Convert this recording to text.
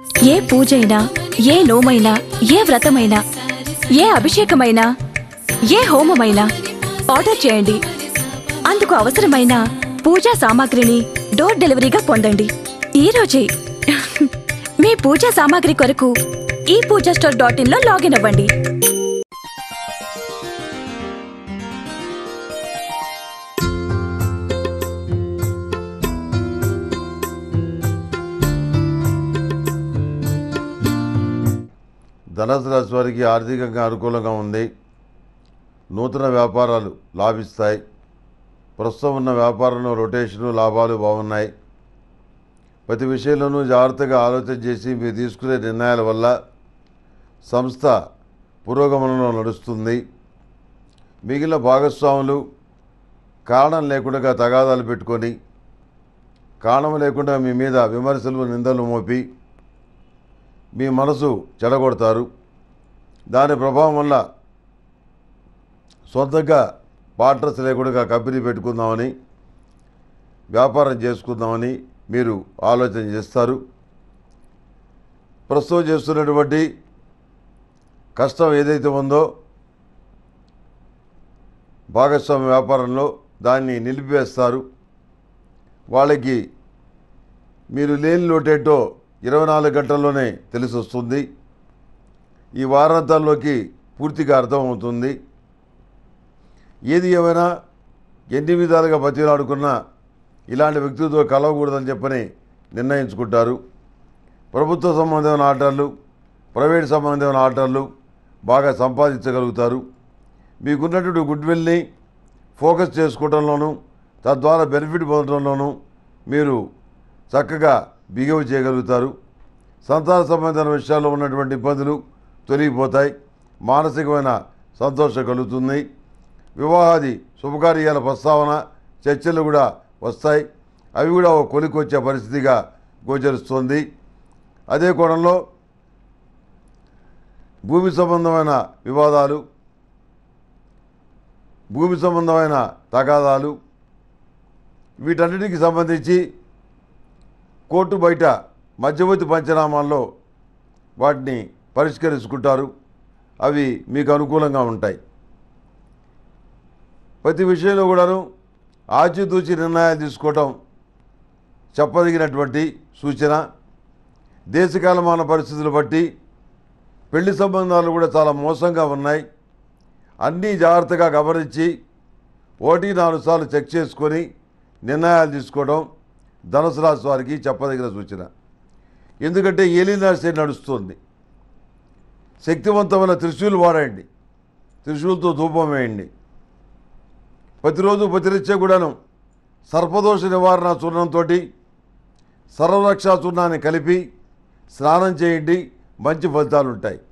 ఏ పూజైనా ఏ నోమైనా ఏ వ్రతమైనా ఏ అభిషేకమైనా ఏ హోమమైనా ఆర్డర్ చేయండి అందుకు అవసరమైన పూజా సామాగ్రిని డోర్ డెలివరీగా పొందండి ఈ రోజే మీ పూజా సామాగ్రి కొరకు ఈ పూజా స్టోర్ డాట్ ఇన్ లో లాగిన్ అవ్వండి ధనుసు రాశి వారికి ఆర్థికంగా అనుకూలంగా ఉంది నూతన వ్యాపారాలు లాభిస్తాయి ప్రస్తుతం ఉన్న వ్యాపారంలో రొటేషను లాభాలు బాగున్నాయి ప్రతి విషయంలోనూ జాగ్రత్తగా ఆలోచన చేసి మీరు తీసుకునే నిర్ణయాల వల్ల సంస్థ పురోగమనంలో నడుస్తుంది మిగిలిన భాగస్వాములు కారణం లేకుండా తగాదాలు పెట్టుకొని కారణం లేకుండా మీ మీద విమర్శలు నిందలు మోపి మీ మనసు చెడగొడతారు దాని ప్రభావం వల్ల సొంతంగా పార్ట్నర్స్ లేకుండా కంపెనీ పెట్టుకుందామని వ్యాపారం చేసుకుందామని మీరు ఆలోచన చేస్తారు ప్రస్తుతం చేస్తున్నటువంటి కష్టం ఏదైతే ఉందో భాగస్వామ్య వ్యాపారంలో దాన్ని నిలిపివేస్తారు వాళ్ళకి మీరు లేని లోటేటో ఇరవై నాలుగు గంటల్లోనే తెలిసి వస్తుంది ఈ వారాంతాల్లోకి పూర్తిగా అర్థమవుతుంది ఏది ఏమైనా ఎన్ని విధాలుగా బతిలాడుకున్నా ఇలాంటి వ్యక్తులతో కలవకూడదని చెప్పని నిర్ణయించుకుంటారు ప్రభుత్వ సంబంధమైన ఆర్డర్లు ప్రైవేట్ సంబంధమైన ఆర్డర్లు బాగా సంపాదించగలుగుతారు మీకున్నటువంటి గుడ్ విల్ని ఫోకస్ చేసుకోవడంలోనూ తద్వారా బెనిఫిట్ పొందడంలోనూ మీరు చక్కగా బిహేవ్ చేయగలుగుతారు సంతాన సంబంధమైన విషయాల్లో ఉన్నటువంటి ఇబ్బందులు తొలగిపోతాయి మానసికమైన సంతోషం కలుగుతుంది వివాహాది శుభకార్యాల ప్రస్తావన చర్చలు కూడా వస్తాయి అవి కూడా ఒక కొలికొచ్చే పరిస్థితిగా గోచరిస్తుంది అదే కోణంలో భూమి సంబంధమైన వివాదాలు భూమి సంబంధమైన తగాదాలు వీటన్నిటికి సంబంధించి కోర్టు బయట మధ్యవర్తి పంచనామాల్లో వాటిని పరిష్కరించుకుంటారు అవి మీకు అనుకూలంగా ఉంటాయి ప్రతి విషయంలో కూడాను ఆచితూచి నిర్ణయాలు తీసుకోవటం చెప్పదగినటువంటి సూచన దేశకాలమాన పరిస్థితులు బట్టి పెళ్లి సంబంధాలు కూడా చాలా మోసంగా ఉన్నాయి అన్నీ జాగ్రత్తగా గమనించి ఒకటి నాలుగు సార్లు చెక్ చేసుకొని నిర్ణయాలు తీసుకోవడం ధనుసు రాశి వారికి చెప్పదగిన సూచన ఎందుకంటే ఏలినాశ నడుస్తుంది శక్తివంతమైన త్రిశూలు వాడండి త్రిశూలతో ధూపం వేయండి ప్రతిరోజు ప్రతినిత్యం కూడాను సర్పదోష నివారణ చూర్ణంతో సర్వరక్షా చూర్ణాన్ని కలిపి స్నానం చేయండి మంచి ఫలితాలు ఉంటాయి